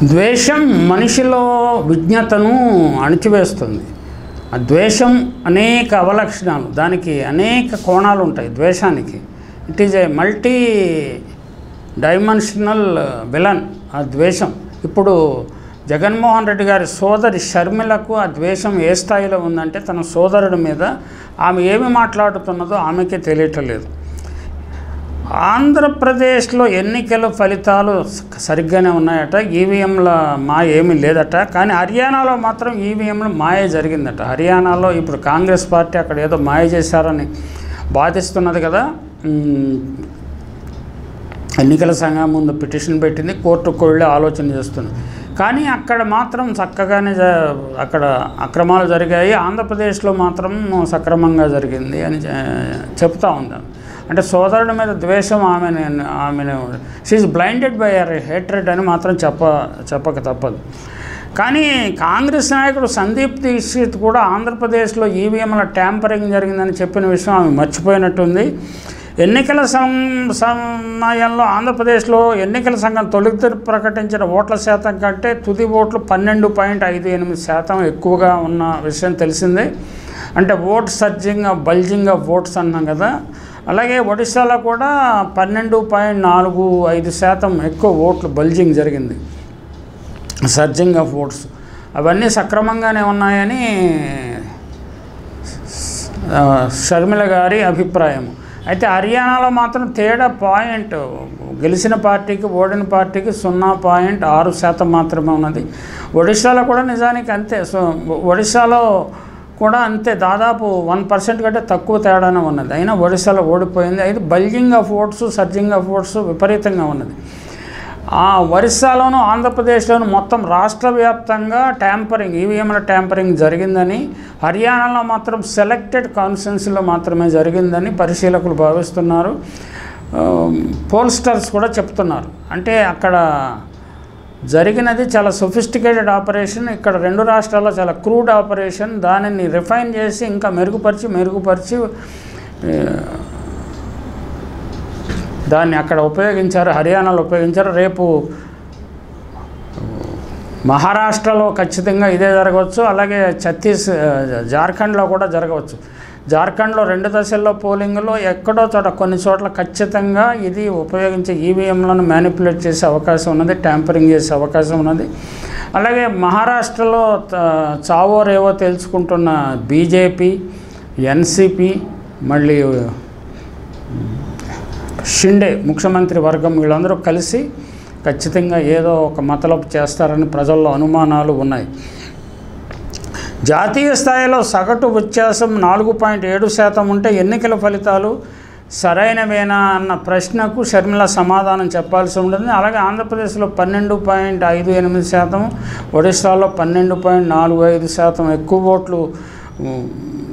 ద్వేషం మనిషిలో విజ్ఞతను అణిచివేస్తుంది ఆ ద్వేషం అనేక అవలక్షణాలు దానికి అనేక కోణాలు ఉంటాయి ద్వేషానికి it is a multi dimensional villain ఆ ద్వేషం ఇప్పుడు జగన్మోహన్ రెడ్డి గారి సోదరి షర్మిలకు ఆ ద్వేషం ఏ స్థాయిలో ఉందంటే తన సోదరుడి మీద ఆమె ఏమి మాట్లాడుతున్నదో ఆమెకే తెలియటలేదు ఆంధ్రప్రదేశ్లో ఎన్నికల ఫలితాలు స- సరిగ్గానే ఉన్నాయట ఈవీఎంల మాయ ఏమీ లేదట కానీ హర్యానాలో మాత్రం ఈవీఎంల మాయ జరిగిందట హర్యానాలో ఇప్పుడు కాంగ్రెస్ పార్టీ అక్కడ ఏదో మాయ చేశారని బాధిస్తున్నది కదా ఉమ్, ఎన్నికల సంఘం ముందు పిటిషన్ పెట్టింది కోర్టుకు వెళ్ళి ఆలోచన చేస్తుంది కానీ అక్కడ మాత్రం చక్కగానే జ అక్కడ అక్రమాలు జరిగాయి ఆంధ్రప్రదేశ్లో మాత్రం సక్రమంగా జరిగింది అని చె- చెప్తా ఉన్నాను అంటే సోదరుడి మీద ద్వేషం ఆమెను ఆమెను she blinded by her hatred అని మాత్రం చెప్ప చెప్పక తప్పదు కానీ కాంగ్రెస్ నాయకుడు సందీప్ దీక్షిత్ కూడా ఆంధ్రప్రదేశ్లో ఈవీఎంల ట్యాంపరింగ్ జరిగిందని చెప్పిన విషయం ఆమె మర్చిపోయినట్టుంది ఎన్నికల సం సమయంలో ఆంధ్రప్రదేశ్లో ఎన్నికల సంఘం తొలిత ప్రకటించిన ఓట్ల శాతం కంటే తుది ఓట్లు పన్నెండు పాయింట్ ఐదు ఎనిమిది శాతం ఎక్కువగా ఉన్న విషయం తెలిసిందే అంటే vote surging of bulging of votes అన్నాం కదా అలాగే ఒడిశాలో కూడా పన్నెండు పాయింట్ నాలుగు ఐదు శాతం ఎక్కువ ఓట్లు బల్జింగ్ జరిగింది సర్జింగ్ ఆఫ్ ఓట్స్ అవన్నీ సక్రమంగానే ఉన్నాయని ఆ, షర్మిల గారి అభిప్రాయం అయితే హర్యానాలో మాత్రం తేడా పాయింట్ గెలిచిన పార్టీకి ఓడిన పార్టీకి సున్నా పాయింట్ ఆరు శాతం మాత్రమే ఉన్నది ఒడిశాలో కూడా నిజానికి అంతే సో ఒడిశాలో కూడా అంతే దాదాపు వన్ పర్సెంట్ కంటే తక్కువ తేడానే ఉన్నది అయినా ఒడిశాలో ఓడిపోయింది అయితే bulging of votes surging of votes విపరీతంగా ఉన్నది ఆ ఒరిస్సాలోను ఆంధ్రప్రదేశ్లోను మొత్తం రాష్ట్ర వ్యాప్తంగా ట్యాంపరింగ్ ఈవీఎంల ట్యాంపరింగ్ జరిగిందని హర్యానాలో మాత్రం సెలెక్టెడ్ కాన్స్టిట్యున్సీలో మాత్రమే జరిగిందని పరిశీలకులు భావిస్తున్నారు ఆ, పోల్స్టర్స్ కూడా చెప్తున్నారు అంటే అక్కడ జరిగినది చాలా సొఫిస్టికేటెడ్ ఆపరేషన్ ఇక్కడ రెండు రాష్ట్రాల్లో చాలా క్రూడ్ ఆపరేషన్ దానిని రిఫైన్ చేసి ఇంకా మెరుగుపరిచి మెరుగుపరిచి ఆ, దాన్ని అక్కడ ఉపయోగించారు హర్యానాలో ఉపయోగించారు రేపు మహారాష్ట్రలో ఖచ్చితంగా ఇదే జరగవచ్చు అలాగే ఛత్తీస్ జార్ఖండ్లో కూడా జరగవచ్చు జార్ఖండ్లో రెండు దశల్లో పోలింగ్లో ఎక్కడో చోట కొన్ని చోట్ల ఖచ్చితంగా ఇది ఉపయోగించే ఈవీఎంలను మ్యానిపులేట్ చేసే అవకాశం ఉన్నది ట్యాంపరింగ్ చేసే అవకాశం ఉన్నది అలాగే మహారాష్ట్రలో త- చావో రేవో తెలుసుకుంటున్న బీజేపీ ఎన్సిపి మళ్ళీ షిండే ముఖ్యమంత్రి వర్గం వీళ్ళందరూ కలిసి ఖచ్చితంగా ఏదో ఒక మతలబు చేస్తారని ప్రజల్లో అనుమానాలు ఉన్నాయి జాతీయ స్థాయిలో సగటు వ్యత్యాసం నాలుగు పాయింట్ ఏడు శాతం ఉంటే ఎన్నికల ఫలితాలు సరైనవేనా అన్న ప్రశ్నకు షర్మిల సమాధానం చెప్పాల్సి ఉంటుంది అలాగే ఆంధ్రప్రదేశ్లో పన్నెండు పాయింట్ ఐదు ఎనిమిది శాతం ఒడిశాలో పన్నెండు పాయింట్ నాలుగు ఐదు శాతం ఎక్కువ ఓట్లు ఉమ్,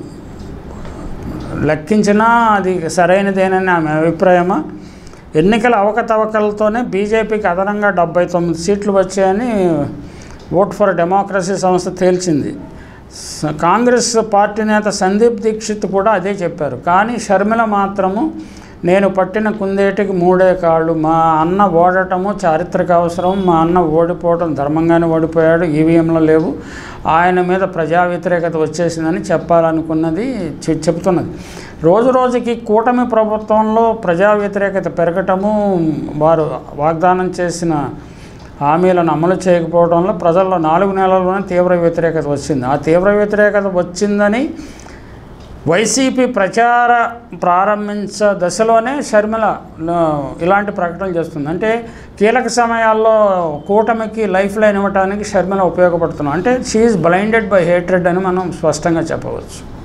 లెక్కించినా అది సరైనదేనని ఆమె అభిప్రాయమా ఎన్నికల అవకతవకలతోనే బీజేపీకి అదనంగా డెబ్బై తొమ్మిది సీట్లు వచ్చాయని ఓట్ ఫర్ డెమోక్రసీ సంస్థ తేల్చింది స- కాంగ్రెస్ పార్టీ నేత సందీప్ దీక్షిత్ కూడా అదే చెప్పారు కానీ షర్మిల మాత్రము నేను పట్టిన కుందేటికి మూడే కాళ్ళు మా అన్న ఓడటము చారిత్రక అవసరం మా అన్న ఓడిపోవడం ధర్మంగానే ఓడిపోయాడు ఈవీఎంలో లేవు ఆయన మీద ప్రజా వ్యతిరేకత వచ్చేసిందని చెప్పాలనుకున్నది చె- చెబుతున్నది రోజు రోజుకి కూటమి ప్రభుత్వంలో ప్రజా వ్యతిరేకత పెరగటము వారు వాగ్దానం చేసిన హామీలను అమలు చేయకపోవడంలో ప్రజల్లో నాలుగు నెలల్లోనే తీవ్ర వ్యతిరేకత వచ్చింది ఆ తీవ్ర వ్యతిరేకత వచ్చిందని వైసీపీ ప్రచార ప్రారంభించ దశలోనే షర్మిల ఆ, ఇలాంటి ప్రకటనలు చేస్తుంది అంటే కీలక సమయాల్లో కూటమికి లైఫ్ లైన్ ఇవ్వడానికి షర్మిల ఉపయోగపడుతున్నాం అంటే షీఈ్ బ్లైండెడ్ బై హేట్రెడ్ అని మనం స్పష్టంగా చెప్పవచ్చు